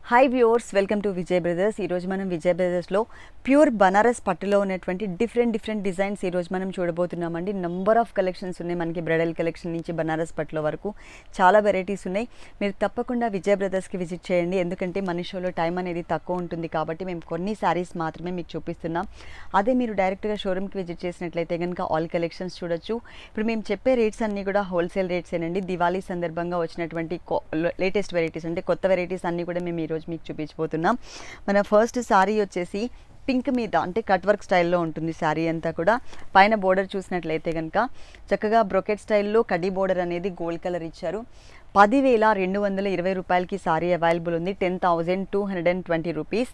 hi viewers welcome to Vijay brothers ఈరోజు మనం Vijay బ్రదర్స్లో pure Banaras పట్టులో ఉన్నటువంటి డిఫరెంట్ డిఫరెంట్ డిజైన్స్ ఈరోజు మనం చూడబోతున్నామండి నంబర్ ఆఫ్ కలెక్షన్స్ ఉన్నాయి మనకి బ్రైడల్ కలెక్షన్ నుంచి బనారస్ పట్టుల వరకు చాలా వెరైటీస్ ఉన్నాయి మీరు తప్పకుండా విజయ్ బ్రదర్స్కి విజిట్ చేయండి ఎందుకంటే మన షోలో టైం అనేది తక్కువ ఉంటుంది కాబట్టి మేము కొన్ని శారీస్ మాత్రమే మీకు చూపిస్తున్నాం అదే మీరు డైరెక్ట్గా షోరూమ్కి విజిట్ చేసినట్లయితే కనుక ఆల్ కలెక్షన్స్ చూడొచ్చు ఇప్పుడు మేము చెప్పే రేట్స్ అన్నీ కూడా హోల్సేల్ రేట్స్ ఏనండి దివాళీ సందర్భంగా వచ్చినటువంటి లేటెస్ట్ వెరైటీస్ అంటే కొత్త వెరైటీస్ అన్నీ కూడా మేము ఈరోజు మీకు చూపించబోతున్నాం మన ఫస్ట్ శారీ వచ్చేసి పింక్ మీద అంటే కట్ వర్క్ స్టైల్లో ఉంటుంది శారీ అంతా కూడా పైన బోర్డర్ చూసినట్లయితే కనుక చక్కగా బ్రొకెట్ స్టైల్లో కడ్డీ బోర్డర్ అనేది గోల్డ్ కలర్ ఇచ్చారు పదివేల రెండు వందల ఇరవై రూపాయలకి శారీ అవైలబుల్ ఉంది ten thousand two hundred and twenty rupees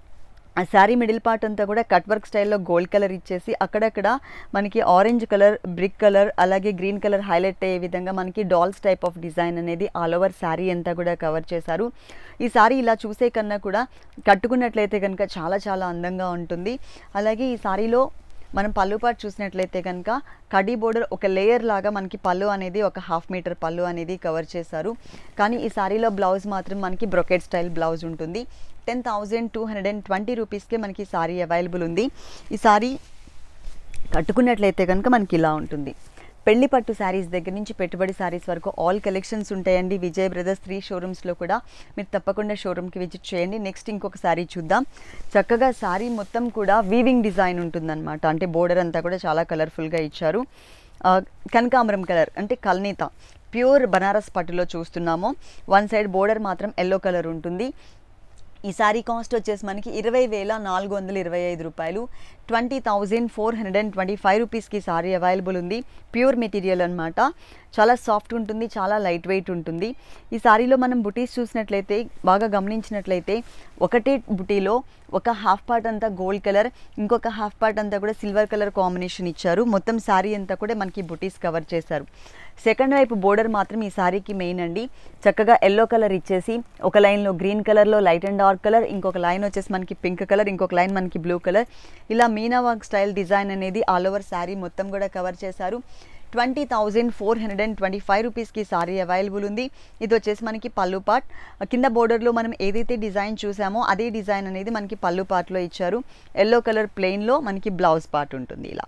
ఆ శారీ మిడిల్ పార్ట్ అంతా కూడా కట్ వర్క్ స్టైల్లో గోల్డ్ కలర్ ఇచ్చేసి అక్కడక్కడ మనకి ఆరెంజ్ కలర్ బ్రిక్ కలర్ అలాగే గ్రీన్ కలర్ హైలైట్ అయ్యే విధంగా మనకి డాల్స్ టైప్ ఆఫ్ డిజైన్ అనేది ఆల్ ఓవర్ శారీ అంతా కూడా కవర్ చేశారు ఈ శారీ ఇలా చూసే కన్నా కూడా కట్టుకున్నట్లయితే కనుక చాలా చాలా అందంగా ఉంటుంది అలాగే ఈ శారీలో మనం పళ్ళు పాటు చూసినట్లయితే కనుక కడీ బోర్డర్ ఒక లేయర్ లాగా మనకి పళ్ళు అనేది ఒక హాఫ్ మీటర్ పళ్ళు అనేది కవర్ చేశారు కానీ ఈ శారీలో బ్లౌజ్ మాత్రం మనకి బ్రొకెట్ స్టైల్ బ్లౌజ్ ఉంటుంది ten thousand two hundred and twenty రూపీస్కే మనకి శారీ అవైలబుల్ ఉంది ఈ శారీ కట్టుకున్నట్లయితే కనుక మనకి ఇలా ఉంటుంది పెళ్లి పట్టు శారీస్ దగ్గర నుంచి పెట్టుబడి శారీస్ వరకు ఆల్ కలెక్షన్స్ ఉంటాయండి విజయ్ బ్రదర్స్ త్రీ షోరూమ్స్లో కూడా మీరు తప్పకుండా షోరూమ్కి విజిట్ చేయండి నెక్స్ట్ ఇంకొక శారీ చూద్దాం చక్కగా శారీ మొత్తం కూడా వీవింగ్ డిజైన్ ఉంటుందన్నమాట అంటే బోర్డర్ అంతా కూడా చాలా కలర్ఫుల్గా ఇచ్చారు కనకాంబరం కలర్ అంటే కల్నీత ప్యూర్ బనారస్ పట్టులో చూస్తున్నాము వన్ సైడ్ బోర్డర్ మాత్రం ఎల్లో కలర్ ఉంటుంది ఈ శారీ కాస్ట్ వచ్చేసి మనకి ఇరవై వేల నాలుగు వందల ఇరవై ఐదు రూపాయలు twenty thousand four hundred and twenty five రూపీస్కి శారీ అవైలబుల్ ఉంది ప్యూర్ మెటీరియల్ అనమాట చాలా సాఫ్ట్ ఉంటుంది చాలా లైట్ వెయిట్ ఉంటుంది ఈ శారీలో మనం బుటీస్ చూసినట్లయితే బాగా గమనించినట్లయితే ఒకటే బుటీలో ఒక హాఫ్ పార్ట్ అంతా గోల్డ్ కలర్ ఇంకొక హాఫ్ పార్ట్ అంతా కూడా సిల్వర్ కలర్ కాంబినేషన్ ఇచ్చారు మొత్తం శారీ అంతా కూడా మనకి బుటీస్ కవర్ చేశారు సెకండ్ వైపు బోర్డర్ మాత్రం ఈ శారీకి మెయిన్ అండి చక్కగా ఎల్లో కలర్ ఇచ్చేసి ఒక లైన్లో గ్రీన్ కలర్లో లైట్ అండ్ డార్క్ కలర్ ఇంకొక లైన్ వచ్చేసి మనకి పింక్ కలర్ ఇంకొక లైన్ మనకి బ్లూ కలర్ ఇలా మీనా వర్క్ స్టైల్ డిజైన్ అనేది ఆల్ ఓవర్ శారీ మొత్తం కూడా కవర్ చేశారు twenty thousand four hundred and twenty five రూపీస్కి సారీ అవైలబుల్ ఉంది ఇది వచ్చేసి మనకి పళ్ళు పార్ట్ కింద బోర్డర్లో మనం ఏదైతే డిజైన్ చూసామో అదే డిజైన్ అనేది మనకి పళ్ళు పార్ట్లో ఇచ్చారు ఎల్లో కలర్ ప్లెయిన్లో మనకి బ్లౌజ్ పార్ట్ ఉంటుంది ఇలా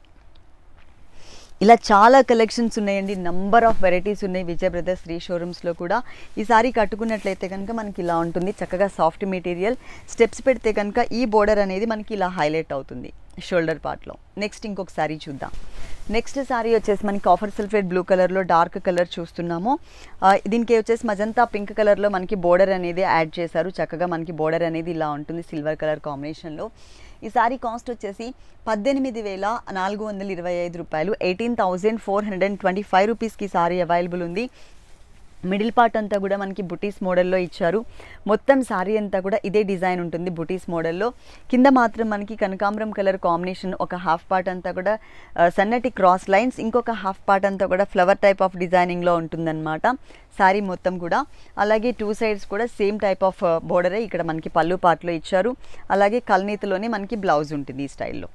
ఇలా చాలా కలెక్షన్స్ ఉన్నాయండి నంబర్ ఆఫ్ వెరైటీస్ ఉన్నాయి విజయ్ బ్రదర్స్ త్రీ షోరూమ్స్లో కూడా ఈ సారీ కట్టుకున్నట్లయితే కనుక మనకి ఇలా ఉంటుంది చక్కగా సాఫ్ట్ మెటీరియల్ స్టెప్స్ పెడితే కనుక ఈ బోర్డర్ అనేది మనకి ఇలా హైలైట్ అవుతుంది షోల్డర్ పార్ట్లో నెక్స్ట్ ఇంకొక శారీ చూద్దాం నెక్స్ట్ శారీ వచ్చేసి మనకి కాఫర్ సల్ఫేట్ బ్లూ కలర్లో డార్క్ కలర్ చూస్తున్నాము దీనికి వచ్చేసి మజంతా పింక్ కలర్లో మనకి బోర్డర్ అనేది యాడ్ చేశారు చక్కగా మనకి బోర్డర్ అనేది ఇలా ఉంటుంది సిల్వర్ కలర్ కాంబినేషన్లో ఈ సారీ కాస్ట్ వచ్చేసి పద్దెనిమిది వేల నాలుగు వందల ఇరవై ఐదు రూపాయలు eighteen thousand four hundred and twenty five రూపీస్కి సారీ అవైలబుల్ ఉంది మిడిల్ పార్ట్ అంతా కూడా మనకి బుటీస్ మోడల్లో ఇచ్చారు మొత్తం శారీ అంతా కూడా ఇదే డిజైన్ ఉంటుంది బుటీస్ మోడల్లో కింద మాత్రం మనకి కనకాంబరం కలర్ కాంబినేషన్ ఒక హాఫ్ పార్ట్ అంతా కూడా సన్నటి క్రాస్ లైన్స్ ఇంకొక హాఫ్ పార్ట్ అంతా కూడా ఫ్లవర్ టైప్ ఆఫ్ డిజైనింగ్లో ఉంటుందన్నమాట శారీ మొత్తం కూడా అలాగే టూ సైడ్స్ కూడా సేమ్ టైప్ ఆఫ్ బోర్డరే ఇక్కడ మనకి పళ్ళు పార్ట్లో ఇచ్చారు అలాగే కల్నీతిలోనే మనకి బ్లౌజ్ ఉంటుంది ఈ స్టైల్లో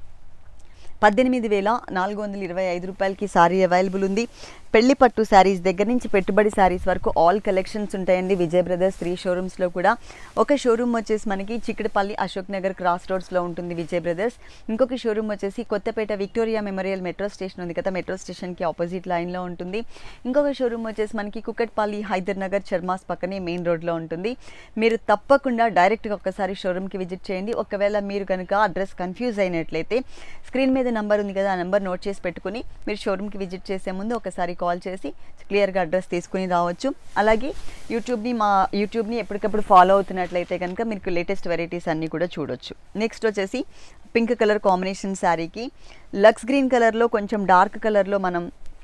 పద్దెనిమిది వేల నాలుగు వందల ఇరవై ఐదు రూపాయలకి శారీ అవైలబుల్ ఉంది పెళ్లి పట్టు శారీస్ దగ్గర నుంచి పెట్టుబడి శారీస్ వరకు ఆల్ కలెక్షన్స్ ఉంటాయండి విజయ్ బ్రదర్స్ త్రీ షోరూమ్స్లో కూడా ఒక షోరూమ్ వచ్చేసి మనకి చిక్కడపల్లి అశోక్ నగర్ క్రాస్ రోడ్స్లో ఉంటుంది విజయ్ బ్రదర్స్ ఇంకొక షోరూమ్ వచ్చేసి Kothapet Victoria memorial metro station ఉంది కదా మెట్రో స్టేషన్కి ఆపోజిట్ లైన్లో ఉంటుంది ఇంకొక షోరూమ్ వచ్చేసి మనకి కుక్కట్పల్లి హైదర్ నగర్ చర్మాస్ పక్కనే మెయిన్ రోడ్లో ఉంటుంది మీరు తప్పకుండా డైరెక్ట్గా ఒక్కసారి షోరూమ్కి విజిట్ చేయండి ఒకవేళ మీరు కనుక అడ్రస్ కన్ఫ్యూజ్ అయినట్లయితే స్క్రీన్ మీద నెంబర్ ఉంది కదా ఆ నెంబర్ నోట్ చేసి పెట్టుకుని మీరు షోరూమ్కి విజిట్ చేసే ముందు ఒకసారి కాల్ చేసి క్లియర్గా అడ్రస్ తీసుకుని రావచ్చు అలాగే యూట్యూబ్ని మా యూట్యూబ్ని ఎప్పటికప్పుడు ఫాలో అవుతున్నట్లయితే కనుక మీకు లేటెస్ట్ వెరైటీస్ అన్నీ కూడా చూడొచ్చు నెక్స్ట్ వచ్చేసి పింక్ కలర్ కాంబినేషన్ శారీకి లక్స్ గ్రీన్ కలర్లో కొంచెం డార్క్ కలర్లో మనం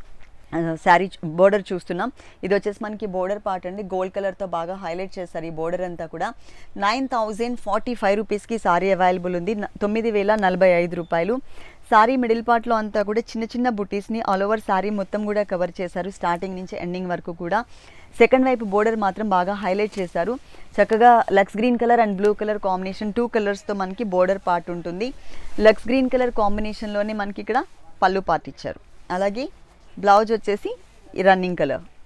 శారీ బోర్డర్ చూస్తున్నాం ఇది వచ్చేసి మనకి బోర్డర్ పార్ట్ అండి గోల్డ్ కలర్తో బాగా హైలైట్ చేస్తారు ఈ బోర్డర్ అంతా కూడా నైన్ థౌజండ్ ఫార్టీ ఫైవ్ రూపీస్కి సారీ అవైలబుల్ ఉంది తొమ్మిది వేల నలభై ఐదు రూపాయలు సారీ మిడిల్ పార్ట్లో అంతా కూడా చిన్న చిన్న బుటీస్ని ఆల్ ఓవర్ సారీ మొత్తం కూడా కవర్ చేశారు స్టార్టింగ్ నుంచి ఎండింగ్ వరకు కూడా సెకండ్ వైపు బోర్డర్ మాత్రం బాగా హైలైట్ చేశారు చక్కగా lux green colour and blue colour combination two కలర్స్తో మనకి బోర్డర్ పార్ట్ ఉంటుంది లక్స్ గ్రీన్ కలర్ కాంబినేషన్లోనే మనకి ఇక్కడ పళ్ళు పార్ట్ ఇచ్చారు అలాగే బ్లౌజ్ వచ్చేసి రన్నింగ్ కలర్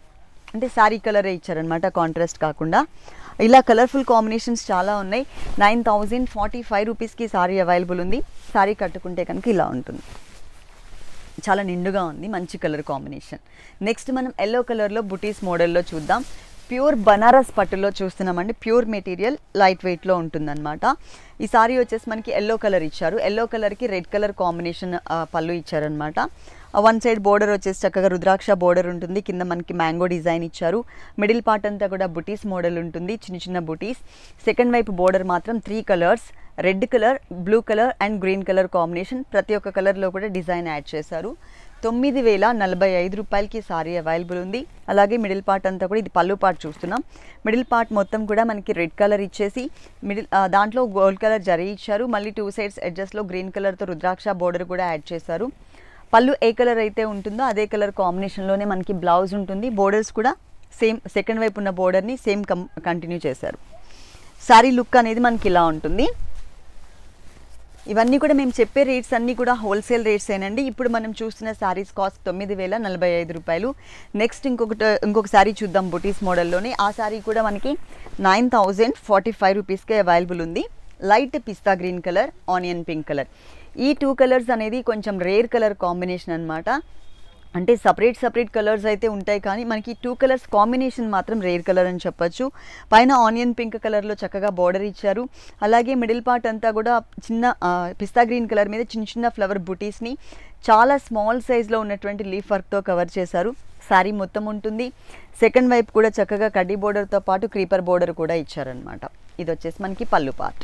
అంటే శారీ కలరే ఇచ్చారనమాట కాంట్రాస్ట్ కాకుండా ఇలా కలర్ఫుల్ కాంబినేషన్స్ చాలా ఉన్నాయి నైన్ థౌజండ్ ఫార్టీ ఫైవ్ రూపీస్కి సారీ అవైలబుల్ ఉంది సారీ కట్టుకుంటే కనుక ఇలా ఉంటుంది చాలా నిండుగా ఉంది మంచి కలర్ కాంబినేషన్ నెక్స్ట్ మనం ఎల్లో కలర్లో బుటీస్ మోడల్లో చూద్దాం ప్యూర్ బనారస్ పట్టులో చూస్తున్నామండి ప్యూర్ మెటీరియల్ లైట్ వెయిట్లో ఉంటుందన్నమాట ఈ సారీ వచ్చేసి మనకి ఎల్లో కలర్ ఇచ్చారు ఎల్లో కలర్కి రెడ్ కలర్ కాంబినేషన్ పళ్ళు ఇచ్చారనమాట వన్ సైడ్ బోర్డర్ వచ్చేసి చక్కగా రుద్రాక్ష బోర్డర్ ఉంటుంది కింద మనకి మ్యాంగో డిజైన్ ఇచ్చారు మిడిల్ పార్ట్ అంతా కూడా బుటీస్ మోడల్ ఉంటుంది చిన్న చిన్న బుటీస్ సెకండ్ వైపు బోర్డర్ మాత్రం three colours red colour blue colour and green colour combination ప్రతి ఒక్క కలర్లో కూడా డిజైన్ యాడ్ చేశారు తొమ్మిది వేల నలభై ఐదు రూపాయలకి సారీ అవైలబుల్ ఉంది అలాగే మిడిల్ పార్ట్ అంతా కూడా ఇది పళ్ళు పార్ట్ చూస్తున్నాం మిడిల్ పార్ట్ మొత్తం కూడా మనకి రెడ్ కలర్ ఇచ్చేసి మిడిల్ ఆ, దాంట్లో గోల్డ్ కలర్ జరీ ఇచ్చారు మళ్ళీ టూ సైడ్స్ ఎడ్జస్ట్లో గ్రీన్ కలర్తో రుద్రాక్ష బోర్డర్ కూడా యాడ్ చేశారు పళ్ళు ఏ కలర్ అయితే ఉంటుందో అదే కలర్ కాంబినేషన్లోనే మనకి బ్లౌజ్ ఉంటుంది బోర్డర్స్ కూడా సేమ్ సెకండ్ వైపు ఉన్న బోర్డర్ని సేమ్ కం కంటిన్యూ చేశారు శారీ లుక్ అనేది మనకి ఇలా ఉంటుంది ఇవన్నీ కూడా మేము చెప్పే రేట్స్ అన్నీ కూడా హోల్సేల్ రేట్స్ ఏనండి ఇప్పుడు మనం చూస్తున్న శారీస్ కాస్ట్ తొమ్మిది వేల నలభై ఐదు రూపాయలు నెక్స్ట్ ఇంకొకటి ఇంకొక శారీ చూద్దాం బుటీస్ మోడల్లోనే ఆ శారీ కూడా మనకి నైన్ థౌజండ్ ఫార్టీ ఫైవ్ రూపీస్కే అవైలబుల్ ఉంది light pista green colour onion pink colour ఈ టూ కలర్స్ అనేది కొంచెం రేర్ కలర్ కాంబినేషన్ అన్నమాట అంటే సపరేట్ సపరేట్ కలర్స్ అయితే ఉంటాయి కానీ మనకి టూ కలర్స్ కాంబినేషన్ మాత్రం రేర్ కలర్ అని చెప్పొచ్చు పైన ఆనియన్ పింక్ కలర్లో చక్కగా బార్డర్ ఇచ్చారు అలాగే మిడిల్ పార్ట్ అంతా కూడా చిన్న ఆ, పిస్తా గ్రీన్ కలర్ మీద చిన్న చిన్న ఫ్లవర్ బుటీస్ని చాలా స్మాల్ సైజ్లో ఉన్నటువంటి లీఫ్ వర్క్తో కవర్ చేశారు శారీ మొత్తం ఉంటుంది సెకండ్ వైపు కూడా చక్కగా కడ్డీ బోర్డర్తో పాటు క్రీపర్ బోర్డర్ కూడా ఇచ్చారనమాట ఇది వచ్చేసి మనకి pallu part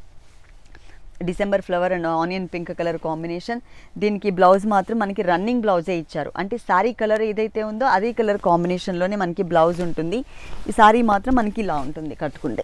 December flower and onion pink colour combination దీనికి బ్లౌజ్ మాత్రం మనకి రన్నింగ్ బ్లౌజే ఇచ్చారు అంటే శారీ కలర్ ఏదైతే ఉందో అదే కలర్ కాంబినేషన్లోనే మనకి బ్లౌజ్ ఉంటుంది ఈ శారీ మాత్రం మనకి ఇలా ఉంటుంది కట్టుకుంటే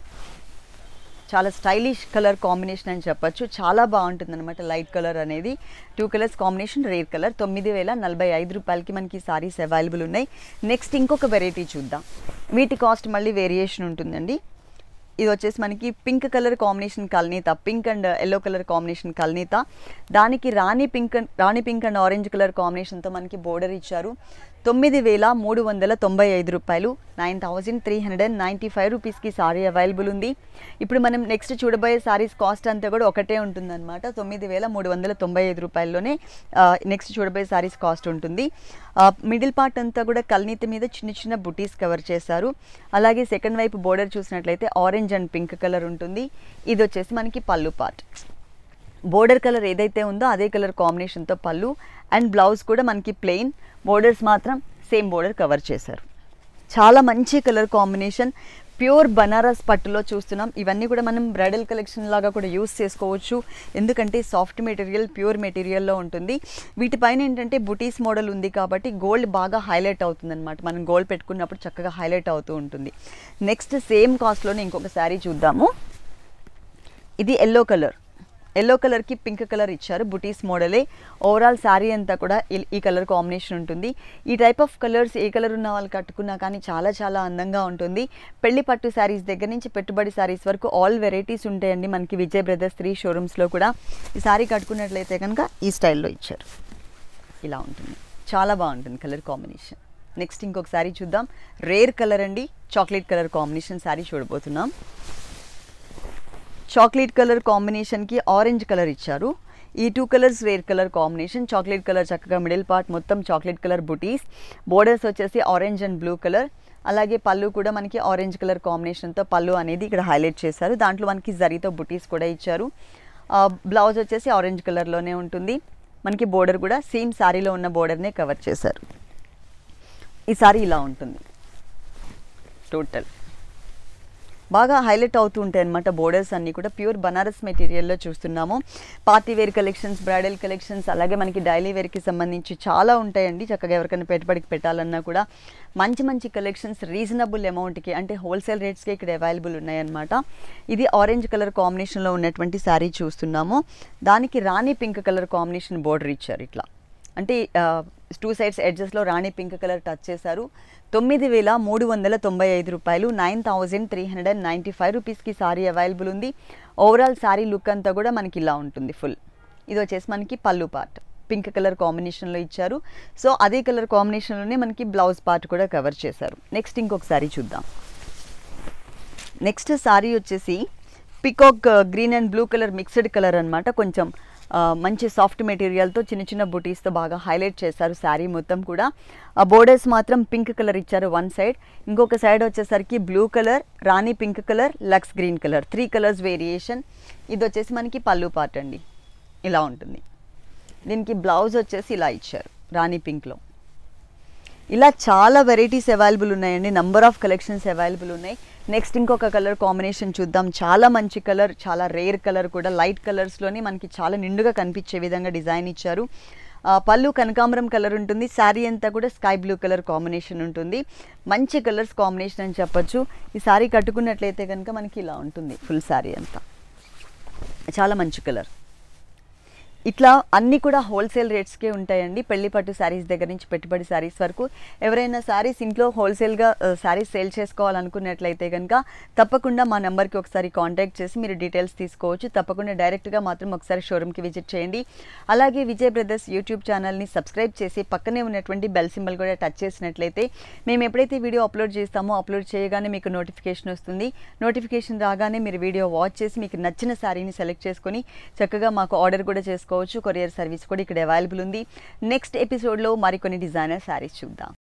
చాలా స్టైలిష్ కలర్ కాంబినేషన్ అని చెప్పొచ్చు చాలా బాగుంటుంది అనమాట లైట్ కలర్ అనేది two colours combination rare colour తొమ్మిది వేల నలభై ఐదు రూపాయలకి మనకి సారీస్ అవైలబుల్ ఉన్నాయి నెక్స్ట్ ఇంకొక వెరైటీ చూద్దాం వీటి కాస్ట్ మళ్ళీ వేరియేషన్ ఉంటుందండి ఇది వచ్చేసి మనకి పింక్ కలర్ కాంబినేషన్ కల్నీత pink and yellow colour combination కల్నీత దానికి rani pink rani pink and orange colour కాంబినేషన్తో మనకి బోర్డర్ ఇచ్చారు తొమ్మిది వేల మూడు వందల తొంభై ఐదు రూపాయలు nine thousand three hundred and ninety five రూపీస్కి సారీ అవైలబుల్ ఉంది ఇప్పుడు మనం నెక్స్ట్ చూడబోయే సారీస్ కాస్ట్ అంతా కూడా ఒకటే ఉంటుందన్నమాట తొమ్మిది వేల మూడు వందల తొంభై ఐదు రూపాయల్లోనే నెక్స్ట్ చూడబోయే సారీస్ కాస్ట్ ఉంటుంది మిడిల్ పార్ట్ అంతా కూడా కల్నీతి మీద చిన్న చిన్న బుటీస్ కవర్ చేశారు అలాగే సెకండ్ వైపు బోర్డర్ చూసినట్లయితే ఆరెంజ్ అండ్ పింక్ కలర్ ఉంటుంది ఇది వచ్చేసి మనకి పళ్ళు పార్ట్ బోర్డర్ కలర్ ఏదైతే ఉందో అదే కలర్ కాంబినేషన్తో పళ్ళు అండ్ బ్లౌజ్ కూడా మనకి ప్లెయిన్ బోర్డర్స్ మాత్రం సేమ్ బోర్డర్ కవర్ చేశారు చాలా మంచి కలర్ కాంబినేషన్ ప్యూర్ బనారస్ పట్టులో చూస్తున్నాం ఇవన్నీ కూడా మనం బ్రైడల్ కలెక్షన్ లాగా కూడా యూస్ చేసుకోవచ్చు ఎందుకంటే సాఫ్ట్ మెటీరియల్ ప్యూర్ మెటీరియల్లో ఉంటుంది వీటిపైన ఏంటంటే బుటీస్ మోడల్ ఉంది కాబట్టి గోల్డ్ బాగా హైలైట్ అవుతుంది అనమాట మనం గోల్డ్ పెట్టుకున్నప్పుడు చక్కగా హైలైట్ అవుతూ ఉంటుంది నెక్స్ట్ సేమ్ కాస్ట్లోనే ఇంకొక శారీ చూద్దాము ఇది ఎల్లో కలర్ ఎల్లో కలర్కి పింక్ కలర్ ఇచ్చారు బుటీస్ మోడలే ఓవరాల్ శారీ అంతా కూడా ఈ- ఈ కలర్ కాంబినేషన్ ఉంటుంది ఈ టైప్ ఆఫ్ కలర్స్ ఏ కలర్ ఉన్న వాళ్ళు కట్టుకున్నా కానీ చాలా చాలా అందంగా ఉంటుంది పెళ్లి పట్టు శారీస్ దగ్గర నుంచి పెట్టుబడి శారీస్ వరకు ఆల్ వెరైటీస్ ఉంటాయండి మనకి విజయ్ బ్రదర్స్ త్రీ షోరూమ్స్లో కూడా ఈ శారీ కట్టుకున్నట్లయితే కనుక ఈ స్టైల్లో ఇచ్చారు ఇలా ఉంటుంది చాలా బాగుంటుంది కలర్ కాంబినేషన్ నెక్స్ట్ ఇంకొక శారీ చూద్దాం రేర్ కలర్ అండి చాక్లెట్ కలర్ కాంబినేషన్ శారీ చూడబోతున్నాం చాక్లెట్ కలర్ కాంబినేషన్కి ఆరెంజ్ కలర్ ఇచ్చారు ఈ two colours rare colour combination chocolate colour చక్కగా మిడిల్ పార్ట్ మొత్తం చాక్లెట్ కలర్ బుటీస్ బోర్డర్స్ వచ్చేసి ఆరెంజ్ అండ్ బ్లూ కలర్ అలాగే పళ్ళు కూడా మనకి ఆరెంజ్ కలర్ కాంబినేషన్తో పళ్ళు అనేది ఇక్కడ హైలైట్ చేశారు దాంట్లో మనకి జరీతో బుటీస్ కూడా ఇచ్చారు బ్లౌజ్ వచ్చేసి ఆరెంజ్ కలర్లోనే ఉంటుంది మనకి బోర్డర్ కూడా సేమ్ శారీలో ఉన్న బోర్డర్నే కవర్ చేశారు ఈ సారీ ఇలా ఉంటుంది టోటల్ బాగా హైలైట్ అవుతూ ఉంటాయి అనమాట బోర్డర్స్ అన్నీ కూడా ప్యూర్ బనారస్ మెటీరియల్లో చూస్తున్నాము party wear collections bridal collections అలాగే మనకి డైలీ వేర్కి సంబంధించి చాలా ఉంటాయండి చక్కగా ఎవరికైనా పెట్టుబడికి పెట్టాలన్నా కూడా మంచి మంచి కలెక్షన్స్ రీజనబుల్ అమౌంట్కి అంటే హోల్సేల్ రేట్స్కి ఇక్కడ అవైలబుల్ ఉన్నాయన్నమాట ఇది ఆరెంజ్ కలర్ కాంబినేషన్లో ఉన్నటువంటి శారీ చూస్తున్నాము దానికి rani pink colour combination border ఇచ్చారు ఇట్లా అంటే టూ సైడ్స్ ఎడ్జెస్లో రాణి పింక్ కలర్ టచ్ చేశారు తొమ్మిది వేల మూడు వందల తొంభై ఐదు రూపాయలు nine thousand three hundred and ninety five రూపీస్కి సారీ అవైలబుల్ ఉంది ఓవరాల్ సారీ లుక్ అంతా కూడా మనకి ఇలా ఉంటుంది ఫుల్ ఇది వచ్చేసి మనకి పళ్ళు పార్ట్ పింక్ కలర్ కాంబినేషన్లో ఇచ్చారు సో అదే కలర్ కాంబినేషన్లోనే మనకి బ్లౌజ్ పార్ట్ కూడా కవర్ చేశారు నెక్స్ట్ ఇంకొక సారీ చూద్దాం నెక్స్ట్ సారీ వచ్చేసి peacock green and blue colour mixed colour అనమాట కొంచెం ఆ, మంచి సాఫ్ట్ మెటీరియల్తో చిన్న చిన్న బుటీస్తో బాగా హైలైట్ చేశారు శారీ మొత్తం కూడా ఆ బోర్డర్స్ మాత్రం పింక్ కలర్ ఇచ్చారు వన్ సైడ్ ఇంకొక సైడ్ వచ్చేసరికి blue colour rani pink colour lux green colour three colours variation ఇది వచ్చేసి మనకి పళ్ళు పార్ట్ అండి ఇలా ఉంటుంది దీనికి బ్లౌజ్ వచ్చేసి ఇలా ఇచ్చారు రాణి పింక్లో ఇలా చాలా వెరైటీస్ అవైలబుల్ ఉన్నాయండి నంబర్ ఆఫ్ కలెక్షన్స్ అవైలబుల్ ఉన్నాయి నెక్స్ట్ ఇంకొక కలర్ కాంబినేషన్ చూద్దాం చాలా మంచి కలర్ చాలా రేర్ కలర్ కూడా లైట్ కలర్స్లోనే మనకి చాలా నిండుగా కనిపించే విధంగా డిజైన్ ఇచ్చారు ఆ, పళ్ళు కనకాంబరం కలర్ ఉంటుంది శారీ అంతా కూడా స్కై బ్లూ కలర్ కాంబినేషన్ ఉంటుంది మంచి కలర్స్ కాంబినేషన్ అని చెప్పొచ్చు ఈ శారీ కట్టుకున్నట్లయితే కనుక మనకి ఇలా ఉంటుంది ఫుల్ శారీ అంతా చాలా మంచి కలర్ ఇట్లా అన్నీ కూడా హోల్సేల్ రేట్స్కే ఉంటాయండి పెళ్లి పట్టు శారీస్ దగ్గర నుంచి పెట్టుబడి శారీస్ వరకు ఎవరైనా శారీస్ ఇంట్లో హోల్సేల్గా శారీస్ సేల్ చేసుకోవాలనుకున్నట్లయితే కనుక తప్పకుండా మా నెంబర్కి ఒకసారి కాంటాక్ట్ చేసి మీరు డీటెయిల్స్ తీసుకోవచ్చు తప్పకుండా డైరెక్ట్గా మాత్రం ఒకసారి షోరూమ్కి విజిట్ చేయండి అలాగే విజయ్ బ్రదర్స్ యూట్యూబ్ ఛానల్ని సబ్స్క్రైబ్ చేసి పక్కనే ఉన్నటువంటి బెల్ సింబల్ కూడా టచ్ చేసినట్లయితే మేము ఎప్పుడైతే వీడియో అప్లోడ్ చేస్తామో అప్లోడ్ చేయగానే మీకు నోటిఫికేషన్ వస్తుంది నోటిఫికేషన్ రాగానే మీరు వీడియో వాచ్ చేసి మీకు నచ్చిన శారీని సెలెక్ట్ చేసుకొని చక్కగా మాకు ఆర్డర్ కూడా చేసుకోవచ్చు కొరియర్ సర్వీస్ కూడా ఇక్కడ అవైలబుల్ ఉంది నెక్స్ట్ ఎపిసోడ్లో మరికొన్ని డిజైనర్ శారీస్ చూద్దాం